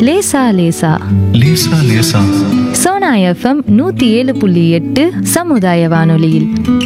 லேசா லேசா லேசா லேசா சோனா எஃப்எம் நூத்தி ஏழு புள்ளி எட்டு சமுதாய வானொலியில்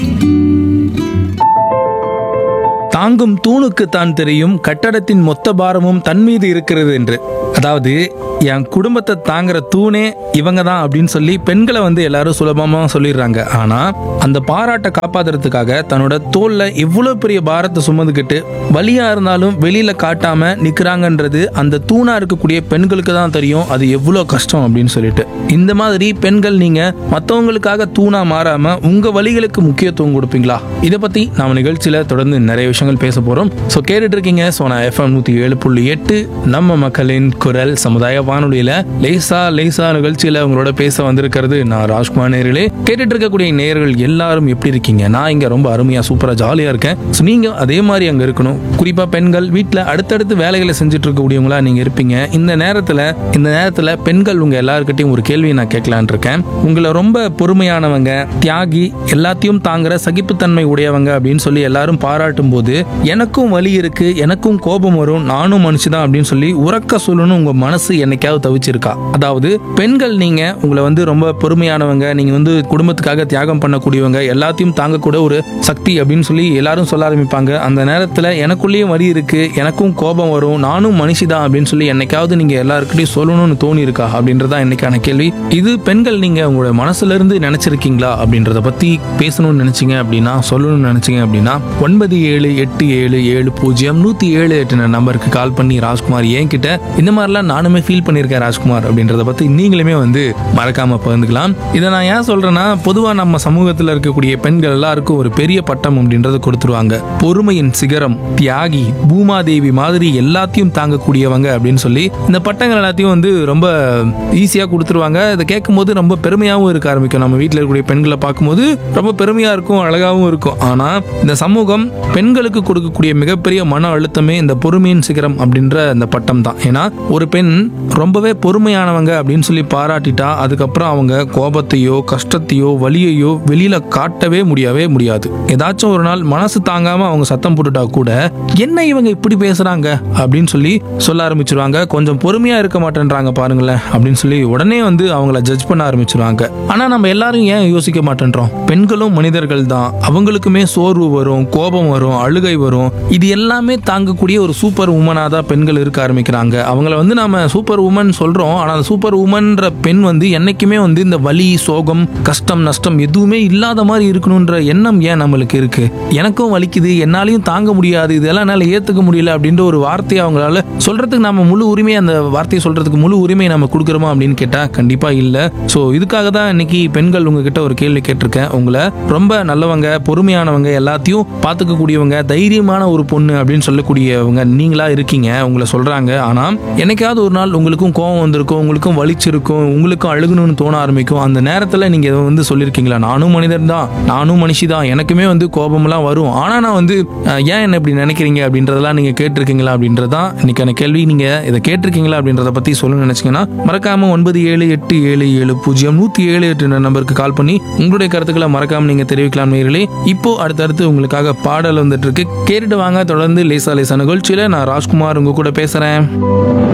தாங்கும் தூணுக்கு தான் தெரியும் கட்டடத்தின் மொத்த பாரமும் தன் மீது இருக்கிறது என்று அதாவது என் குடும்பத்தை தாங்குற தூணே இவங்க தான் அப்படின்னு சொல்லி பெண்களை வந்து எல்லாரும் சுலபமா சொல்லிடுறாங்க ஆனா அந்த பாராட்டை காப்பாத்துறதுக்காக தன்னோட தோல்ல இவ்வளவு பெரிய பாரத்தை சுமந்துக்கிட்டு வலியா இருந்தாலும் வெளியில காட்டாம நிக்கிறாங்கன்றது அந்த தூணா இருக்கக்கூடிய பெண்களுக்கு தான் தெரியும் அது எவ்வளவு கஷ்டம் அப்படின்னு சொல்லிட்டு இந்த மாதிரி பெண்கள் நீங்க மத்தவங்களுக்காக தூணா மாறாம உங்க வலிகளுக்கு முக்கியத்துவம் கொடுப்பீங்களா இதை பத்தி நாம நிகழ்ச்சியில தொடர்ந்து நிறைய விஷயங்கள் பேச போறோம் ஸோ கேட்டுட்டு இருக்கீங்க சோனா எஃப்எம் நூத்தி ஏழு புள்ளி எட்டு நம்ம மக்களின் குரல் சமுதாய வானொலியில லேசா லேசா நிகழ்ச்சியில உங்களோட பேச வந்திருக்கிறது நான் ராஜ்குமார் நேர்களே கேட்டுட்டு இருக்கக்கூடிய நேயர்கள் எல்லாரும் எப்படி இருக்கீங்க நான் இங்க ரொம்ப அருமையா சூப்பரா ஜாலியா இருக்கேன் ஸோ நீங்க அதே மாதிரி அங்க இருக்கணும் குறிப்பா பெண்கள் வீட்டுல அடுத்தடுத்து வேலைகளை செஞ்சுட்டு இருக்கக்கூடியவங்களா நீங்க இருப்பீங்க இந்த நேரத்துல இந்த நேரத்துல பெண்கள் உங்க எல்லாருக்கிட்டையும் ஒரு கேள்வி நான் கேட்கலான் இருக்கேன் உங்களை ரொம்ப பொறுமையானவங்க தியாகி எல்லாத்தையும் தாங்குற சகிப்புத்தன்மை உடையவங்க அப்படின்னு சொல்லி எல்லாரும் பாராட்டும் போது எனக்கும் வலி இருக்கு எனக்கும் கோபம் வரும் நானும் மனுஷதான் அப்படின்னு சொல்லி உறக்க சொல்லணும் உங்க மனசு என்னைக்காவது தவிச்சிருக்கா அதாவது பெண்கள் நீங்க உங்களை வந்து ரொம்ப பொறுமையானவங்க நீங்க வந்து குடும்பத்துக்காக தியாகம் பண்ணக்கூடியவங்க எல்லாத்தையும் தாங்கக்கூட ஒரு சக்தி அப்படின்னு சொல்லி எல்லாரும் சொல்ல ஆரம்பிப்பாங்க அந்த நேரத்துல எனக்குள்ளேயும் வலி இருக்கு எனக்கும் கோபம் வரும் நானும் மனுஷிதான் அப்படின்னு சொல்லி என்னைக்காவது நீங்க எல்லாருக்கிட்டையும் சொல்லணும்னு தோணி இருக்கா அப்படின்றதான் இன்னைக்கான கேள்வி இது பெண்கள் நீங்க உங்களோட மனசுல இருந்து நினைச்சிருக்கீங்களா அப்படின்றத பத்தி பேசணும்னு நினைச்சீங்க அப்படின்னா சொல்லணும்னு நினைச்சீங்க அப்படின்னா ஒன்பது ஏழு எட்டு ஏழு ஏழு பூஜ்ஜியம் நூத்தி ஏழு எட்டு நம்பருக்கு கால் பண்ணி ராஜ்குமார் என்கிட்ட இந்த மாதிரிலாம் நானுமே ஃபீல் பண்ணியிருக்கேன் ராஜ்குமார் அப்படின்றத பத்தி நீங்களுமே வந்து மறக்காம பகிர்ந்துக்கலாம் இதை நான் ஏன் சொல்றேன்னா பொதுவா நம்ம சமூகத்துல இருக்கக்கூடிய பெண்கள் எல்லாருக்கும் ஒரு பெரிய பட்டம் அப்படின்றத கொடுத்துருவாங்க பொறுமையின் சிகரம் தியாகி பூமாதேவி மாதிரி எல்லாத்தையும் தாங்கக்கூடியவங்க அப்படின்னு சொல்லி இந்த பட்டங்கள் எல்லாத்தையும் வந்து ரொம்ப ஈஸியா கொடுத்துருவாங்க இதை கேட்கும்போது ரொம்ப பெருமையாகவும் இருக்க ஆரம்பிக்கும் நம்ம வீட்டில் இருக்கக்கூடிய பெண்களை பார்க்கும்போது ரொம்ப பெருமையா இருக்கும் அழகாகவும் இருக்கும் ஆனா இந்த சமூகம் பெண்களுக்கு கொடுக்கக்கூடிய மிகப்பெரிய மன அழுத்தமே இந்த பொறுமையின் சிகரம் அப்படின்ற இந்த பட்டம் தான் ஏன்னா ஒரு பெண் ரொம்பவே பொறுமையானவங்க அப்படின்னு சொல்லி பாராட்டிட்டா அதுக்கப்புறம் அவங்க கோபத்தையோ கஷ்டத்தையோ வலியையோ வெளியில காட்டவே முடியவே முடியாது ஏதாச்சும் ஒரு நாள் மனசு தாங்காம அவங்க சத்தம் போட்டுட்டா கூட என்ன இவங்க இப்படி பேசுறாங்க அப்படின்னு சொல்லி சொல்ல ஆரம்பிச்சிருவாங்க கொஞ்சம் பொறுமையா இருக்க மாட்டேன்றாங்க பாருங்களேன் அப்படின்னு சொல்லி உடனே வந்து அவங்கள ஜட்ஜ் பண்ண ஆரம்பிச்சிருவாங்க ஆனா நம்ம எல்லாரும் ஏன் யோசிக்க மாட்டேன்றோம் பெண்களும் மனிதர்கள் தான் அவங்களுக்குமே சோர்வு வரும் கோபம் வரும் அழுகை வரும் இது எல்லாமே தாங்கக்கூடிய ஒரு சூப்பர் உமனா தான் பெண்கள் இருக்க ஆரம்பிக்கிறாங்க அவங்கள வந்து நாம சூப்பர் உமன் சொல்றோம் ஆனா அந்த சூப்பர் உமன்ற பெண் வந்து என்னைக்குமே வந்து இந்த வலி சோகம் கஷ்டம் நஷ்டம் எதுவுமே இல்லாத மாதிரி இருக்கணும்ன்ற எண்ணம் ஏன் நம்மளுக்கு இருக்கு எனக்கும் வலிக்குது என்னாலையும் தாங்க முடியாது இதெல்லாம் என்னால ஏத்துக்க முடியல அப்படின்ற ஒரு வார்த்தையை அவங்களால சொல்றதுக்கு நம்ம முழு உரிமை அந்த வார்த்தையை சொல்றதுக்கு முழு உரிமை நம்ம கொடுக்குறோமா அப்படின்னு கேட்டா கண்டிப்பா இல்ல சோ இதுக்காக தான் இன்னைக்கு பெண்கள் உங்ககிட்ட ஒரு கேள்வி கேட்டிருக்கேன் உங்களை ரொம்ப நல்லவங்க பொறுமையானவங்க எல்லாத்தையும் பார்த்துக்க கூடியவங்க தைரியமான ஒரு பொண்ணு அப்படின்னு சொல்லக்கூடியவங்க நீங்களா இருக்கீங்க உங்களை சொல்றாங்க ஆனா என்னைக்காவது ஒரு நாள் உங்களுக்கும் கோவம் வந்திருக்கும் உங்களுக்கும் வலிச்சிருக்கும் உங்களுக்கும் அழுகணும்னு தோண ஆரம்பிக்கும் அந்த நேரத்துல நீங்க இதை வந்து சொல்லியிருக்கீங்களா நானும் மனிதன் தான் நானும் மனுஷி தான் எனக்குமே வந்து கோபம்லாம் வரும் ஆனா நான் வந்து அஹ், ஏன் என்ன இப்படி நினைக்கிறீங்க அப்படின்றதெல்லாம் நீங்க கேட்டிருக்கீங்களா அப்படின்றதான் இன்னைக்கான கேள்வி நீங்க இதை கேட்டிருக்கீங்களா அப்படின்றத பத்தி சொல்ல நினைச்சீங்கன்னா மறக்காம ஒன்பது ஏழு எட்டு ஏழு ஏழு பூஜ்ஜியம் நூத்தி ஏழு எட்டு நம்பருக்கு கால் பண்ணி உங்களுடைய கருத்துக்களை மறக்காம நீங்க தெரிவிக்கலாம் நேர்களே இப்போ அடுத்தடுத்து உங்களுக்காக பாடல் வந்துட்டு இருக்கு கேட்டுட்டு வாங்க தொடர்ந்து லேசா லேசா நிகழ்ச்சியில நான் ராஜ்குமார் உங்க கூட பேசுறேன்